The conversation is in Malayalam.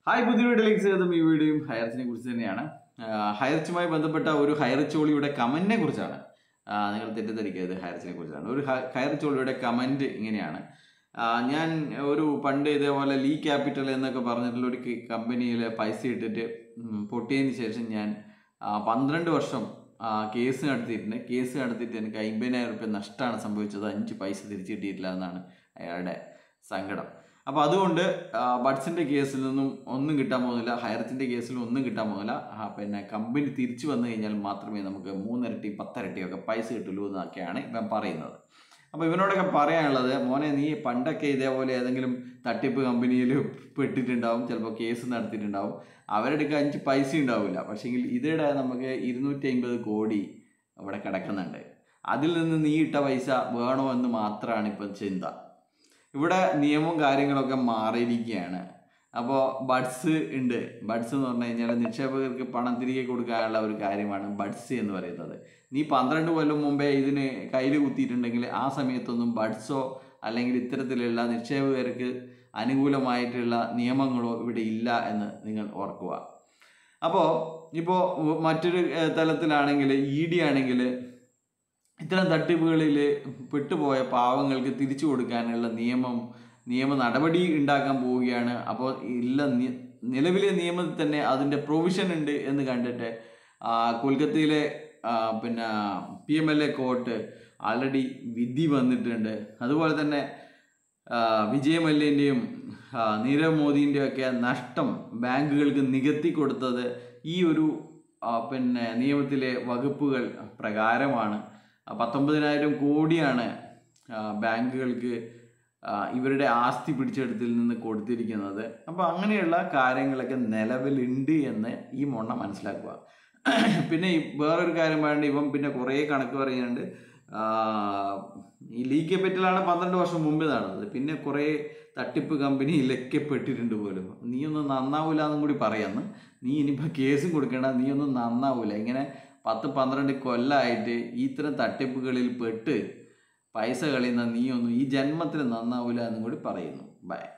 ഹായ് പുതിയ വീഡിയോയിലേക്ക് സ്വാഗതം ഈ വീഡിയോയും ഹയർച്ചിനെ കുറിച്ച് തന്നെയാണ് ഹയർച്ചുമായി ബന്ധപ്പെട്ട ഒരു ഹയർച്ചോളിയുടെ കമന്റിനെ കുറിച്ചാണ് ആ, നിങ്ങൾ തെറ്റിദ്ധരിക്കരുത് ഹയർച്ചിനെ കുറിച്ചാണ് ഒരു ഹ- ഹയർച്ചോളിയുടെ കമന്റ് ഇങ്ങനെയാണ് ആ, ഞാൻ ഒരു പണ്ട് ഇതേപോലെ ലീ ക്യാപിറ്റൽ എന്നൊക്കെ പറഞ്ഞിട്ടുള്ള ഒരു കമ്പനിയിൽ പൈസ ഇട്ടിട്ട് ഉം, പൊട്ടിയതിന് ശേഷം ഞാൻ ആ, പന്ത്രണ്ട് വർഷം ആ, കേസ് നടത്തിയിട്ടുണ്ട് കേസ് നടത്തിയിട്ട് എനിക്ക് അമ്പതിനായിരം റുപ്യ നഷ്ടമാണ് സംഭവിച്ചത് അഞ്ച് പൈസ തിരിച്ചു കിട്ടിയിട്ടില്ല എന്നാണ് അയാളുടെ സങ്കടം അപ്പോൾ അതുകൊണ്ട് ആ, ബഡ്സിന്റെ കേസിൽ നിന്നും ഒന്നും കിട്ടാൻ പോകുന്നില്ല ഹയർത്തിന്റെ കേസിൽ ഒന്നും കിട്ടാൻ പോകുന്നില്ല ആ, പിന്നെ കമ്പനി തിരിച്ചു വന്നു കഴിഞ്ഞാൽ മാത്രമേ നമുക്ക് മൂന്നിരട്ടി പത്തരട്ടി ഒക്കെ പൈസ കിട്ടുള്ളൂ എന്നൊക്കെയാണ് ഇവൻ പറയുന്നത് അപ്പോൾ ഇവനോടൊക്കെ പറയാനുള്ളത് മോനെ നീ പണ്ടൊക്കെ ഇതേപോലെ ഏതെങ്കിലും തട്ടിപ്പ് കമ്പനിയിൽ പെട്ടിട്ടുണ്ടാവും ചിലപ്പോൾ കേസ് നടത്തിയിട്ടുണ്ടാവും അവരുടെ അഞ്ച് പൈസ ഉണ്ടാവില്ല പക്ഷേങ്കിൽ ഇതിടെ നമുക്ക് ഇരുന്നൂറ്റി അമ്പത് കോടി ഇവിടെ കിടക്കുന്നുണ്ട് അതിൽ നിന്ന് നീ ഇട്ട പൈസ വേണോ എന്ന് മാത്രമാണ് ഇപ്പം ചിന്ത ഇവിടെ നിയമവും കാര്യങ്ങളൊക്കെ മാറിയിരിക്കുകയാണ് അപ്പോൾ ബഡ്സ് ഉണ്ട് ബഡ്സ് എന്ന് പറഞ്ഞു കഴിഞ്ഞാൽ നിക്ഷേപകർക്ക് പണം തിരികെ കൊടുക്കാനുള്ള ഒരു കാര്യമാണ് ബഡ്സ് എന്ന് പറയുന്നത് നീ പന്ത്രണ്ട് കൊല്ലം മുമ്പേ ഇതിന് കയ്യിൽ കുത്തിയിട്ടുണ്ടെങ്കിൽ ആ സമയത്തൊന്നും ബഡ്സോ അല്ലെങ്കിൽ ഇത്തരത്തിലുള്ള നിക്ഷേപകർക്ക് അനുകൂലമായിട്ടുള്ള നിയമങ്ങളോ ഇവിടെ ഇല്ല എന്ന് നിങ്ങൾ ഓർക്കുക അപ്പോൾ ഇപ്പോൾ മറ്റൊരു ഏഹ്, തലത്തിലാണെങ്കിൽ ഇ ഡി ആണെങ്കിൽ ഇത്തരം തട്ടിപ്പുകളിൽ പെട്ടുപോയ പാവങ്ങൾക്ക് തിരിച്ചു കൊടുക്കാനുള്ള നിയമം നിയമ നടപടി ഉണ്ടാക്കാൻ പോവുകയാണ് അപ്പോൾ ഇല്ല നി- നിലവിലെ നിയമത്തിൽ തന്നെ അതിൻ്റെ പ്രൊവിഷൻ ഉണ്ട് എന്ന് കണ്ടിട്ട് ആ, കൊൽക്കത്തയിലെ ആ, പിന്നെ P M L A court already വിധി വന്നിട്ടുണ്ട് അതുപോലെ തന്നെ ആ, വിജയ് മല്യൻ്റെയും ആ, നീരവ് മോദിൻ്റെയും ഒക്കെ നഷ്ടം ബാങ്കുകൾക്ക് നികത്തി കൊടുത്തത് ഈ ഒരു ആ, പിന്നെ നിയമത്തിലെ വകുപ്പുകൾ പ്രകാരമാണ് ആ, പത്തൊമ്പതിനായിരം കോടിയാണ് ആ, ബാങ്കുകൾക്ക് ആ, ഇവരുടെ ആസ്തി പിടിച്ചെടുത്തിൽ നിന്ന് കൊടുത്തിരിക്കുന്നത് അപ്പോൾ അങ്ങനെയുള്ള കാര്യങ്ങളൊക്കെ നിലവിലുണ്ട് എന്ന് ഈ മൊണ്ണ മനസ്സിലാക്കുക പിന്നെ ഈ വേറൊരു കാര്യം പറയേണ്ട ഇവൻ പിന്നെ കുറേ കണക്ക് പറയുന്നുണ്ട് ആ, ഈ ലീ ക്യാപിറ്റലാണ് പന്ത്രണ്ട് വർഷം മുമ്പ് നടന്നത് പിന്നെ കുറേ തട്ടിപ്പ് കമ്പനിയിലൊക്കെ പെട്ടിട്ടുണ്ട് പോലും നീ ഒന്നും നന്നാവില്ല എന്നും കൂടി പറയാന്ന് നീ ഇനിയിപ്പോൾ കേസും കൊടുക്കേണ്ട നീ ഒന്നും നന്നാവില്ല ഇങ്ങനെ പത്ത് പന്ത്രണ്ട് കൊല്ലമായിട്ട് ഇത്തരം തട്ടിപ്പുകളിൽ പെട്ട് പൈസ കളയുന്ന നീ ഒന്നും ഈ ജന്മത്തിൽ നന്നാവില്ല എന്നും കൂടി പറയുന്നു ബൈ